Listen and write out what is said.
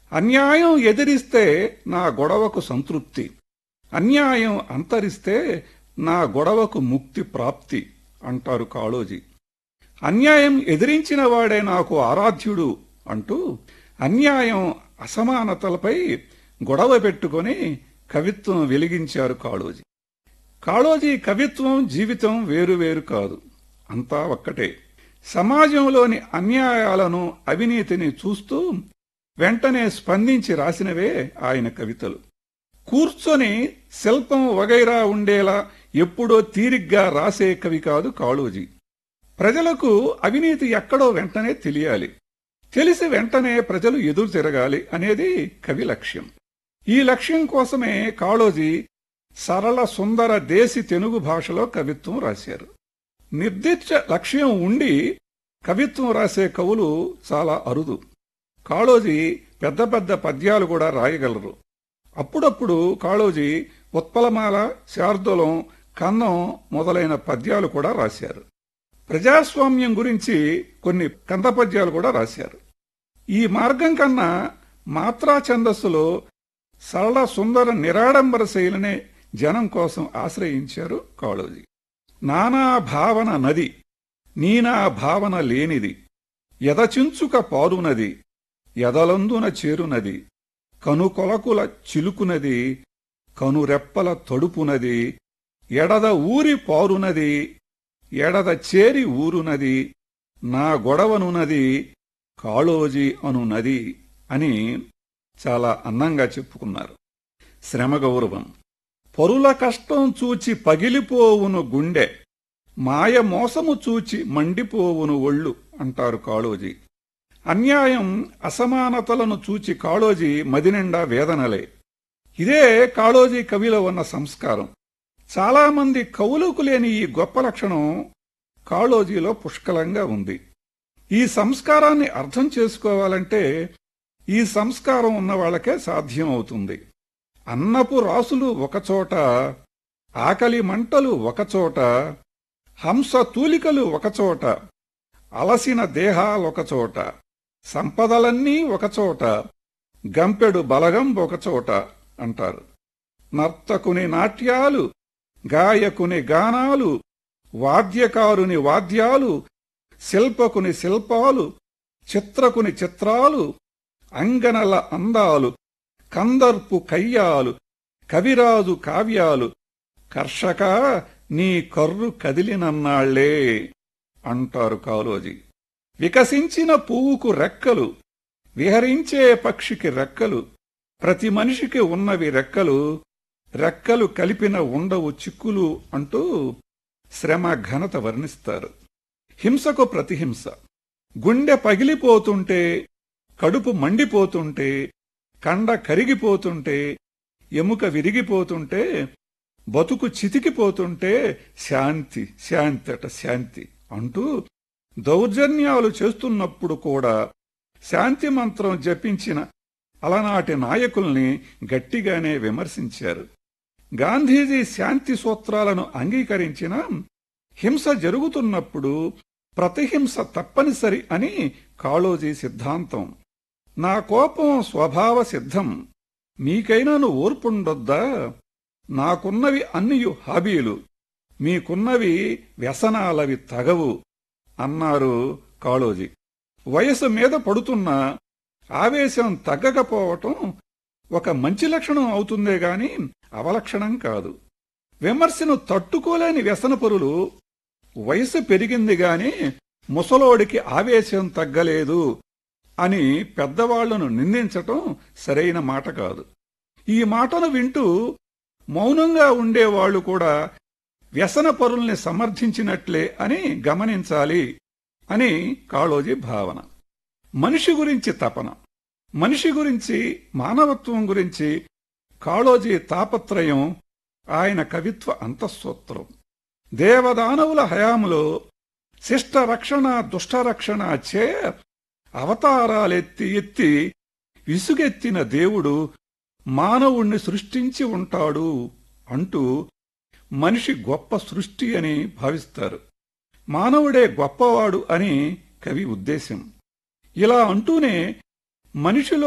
అన్యాయం ఎదిరిస్తే నా గొడవకు సంతృప్తి అన్యాయం అంతరిస్తే నా గొడవకు ముక్తి ప్రాప్తి అంటారు కాళోజీ అన్యాయం ఎదిరించిన వాడే నాకు ఆరాధ్యుడు అంటూ అన్యాయం అసమానతలపై గొడవ పెట్టుకొని కవిత్వం వెలిగించారు కాళోజీ కాళోజీ కవిత్వం జీవితం వేరువేరు కాదు అంతా ఒక్కటే సమాజంలోని అన్యాయాలను అవినీతిని చూస్తూ వెంటనే స్పందించి రాసినవే ఆయన కవితలు కూర్చొని శిల్పం వగైరా ఉండేలా ఎప్పుడో తీరిగ్గా రాసే కవి కాదు కాళోజీ ప్రజలకు అవినీతి ఎక్కడో వెంటనే తెలియాలి తెలిసి వెంటనే ప్రజలు ఎదురు తిరగాలి అనేది కవి లక్ష్యం ఈ లక్ష్యం కోసమే కాళోజీ సరళ సుందర దేశి తెలుగు భాషలో కవిత్వం రాశారు నిర్దిష్ట లక్ష్యం ఉండి కవిత్వం రాసే కవులు చాలా అరుదు కాళోజీ పెద్ద పెద్ద పద్యాలు కూడా రాయగలరు అప్పుడప్పుడు కాళోజీ ఉత్పలమాల శార్దులం కన్నం మొదలైన పద్యాలు కూడా రాశారు ప్రజాస్వామ్యం గురించి కొన్ని కంద పద్యాలు కూడా రాశారు ఈ మార్గం కన్నా మాత్రా ఛందస్సులో సరళ సుందర నిరాడంబర శైలినే జనం కోసం ఆశ్రయించారు కాళోజీ నానా భావన నది నీనా భావన లేనిది ఎదచించుక పారునది ఎదలందున చేరునది కనుకొలకుల చిలుకునది కనురెప్పల తడుపునది ఎడద ఊరి పారునది ఎడద చేరి ఊరునది నా గొడవనున్నది కాళోజీ అనునది అని చాలా అందంగా చెప్పుకున్నారు శ్రమ గౌరవం పరుల కష్టం చూచి పగిలిపోవును గుండె మాయ మోసము చూచి మండిపోవును ఒళ్ళు అంటారు కాళోజీ అన్యాయం అసమానతలను చూచి కాళోజీ మదినిండా వేదనలే ఇదే కాళోజీ కవిలో ఉన్న సంస్కారం చాలామంది కవులకు లేని ఈ గొప్ప లక్షణం కాళోజీలో పుష్కలంగా ఉంది ఈ సంస్కారాన్ని అర్థం చేసుకోవాలంటే ఈ సంస్కారం ఉన్న వాళ్ళకే సాధ్యం అవుతుంది అన్నపు రాసులు ఒకచోట ఆకలి మంటలు ఒకచోట హంస తూలికలు ఒకచోట అలసిన దేహాలొకచోట సంపదలన్నీ ఒకచోట గంపెడు బలగం ఒకచోట అంటారు నర్తకుని నాట్యాలు గాయకుని గానాలు వాద్యకారుని వాద్యాలు శిల్పకుని శిల్పాలు చిత్రకుని చిత్రాలు అంగనల అందాలు కందర్పు కయ్యాలు కవిరాజు కావ్యాలు కర్షక నీ కర్రు కదిలినన్నాళ్లే అంటారు కాలోజీ వికసించిన పువ్వుకు రెక్కలు విహరించే పక్షికి రెక్కలు ప్రతి మనిషికి ఉన్నవి రెక్కలు రెక్కలు కలిపిన ఉండవు చిక్కులు అంటూ శ్రమ ఘనత వర్ణిస్తారు హింసకు ప్రతిహింస గుండె పగిలిపోతుంటే కడుపు మండిపోతుంటే కండ కరిగిపోతుంటే ఎముక విరిగిపోతుంటే బతుకు చితికిపోతుంటే శాంతి శాంతి అట శాంతి అంటూ దౌర్జన్యాలు చేస్తున్నప్పుడు కూడా శాంతి మంత్రం జపించిన అలనాటి నాయకుల్ని గట్టిగానే విమర్శించారు గాంధీజీ శాంతి సూత్రాలను అంగీకరించిన హింస జరుగుతున్నప్పుడు ప్రతిహింస తప్పనిసరి అని కాళోజీ సిద్ధాంతం నా కోపం స్వభావ సిద్ధం మీకైనాను ఓర్పుండొద్దా నాకున్నవి అన్నియు హాబీలు మీకున్నవి వ్యసనాలవి తగవు అన్నారు కాళోజీ వయసు మీద పడుతున్న ఆవేశం తగ్గకపోవటం ఒక మంచి లక్షణం అవుతుందే గాని అవలక్షణం కాదు విమర్శను తట్టుకోలేని వ్యసనపరులు వయసు పెరిగింది గాని ముసలోడికి ఆవేశం తగ్గలేదు అని పెద్దవాళ్లను నిందించటం సరైన మాట కాదు ఈ మాటను వింటూ మౌనంగా ఉండేవాళ్లు కూడా వ్యసన పరుల్ని సమర్థించినట్లే అని గమనించాలి అని కాళోజీ భావన మనిషి గురించి తపన మనిషి గురించి మానవత్వం గురించి కాళోజీ తాపత్రయం ఆయన కవిత్వ అంతఃసూత్రం దేవదానవుల హయాములో శిష్ట రక్షణ దుష్టరక్షణ చే అవతారాలెత్తి ఎత్తి విసుగెత్తిన దేవుడు మానవుణ్ణి సృష్టించి ఉంటాడు అంటూ మనిషి గొప్ప సృష్టి అని భావిస్తారు మానవుడే గొప్పవాడు అని కవి ఉద్దేశం ఇలా అంటూనే మనిషిలో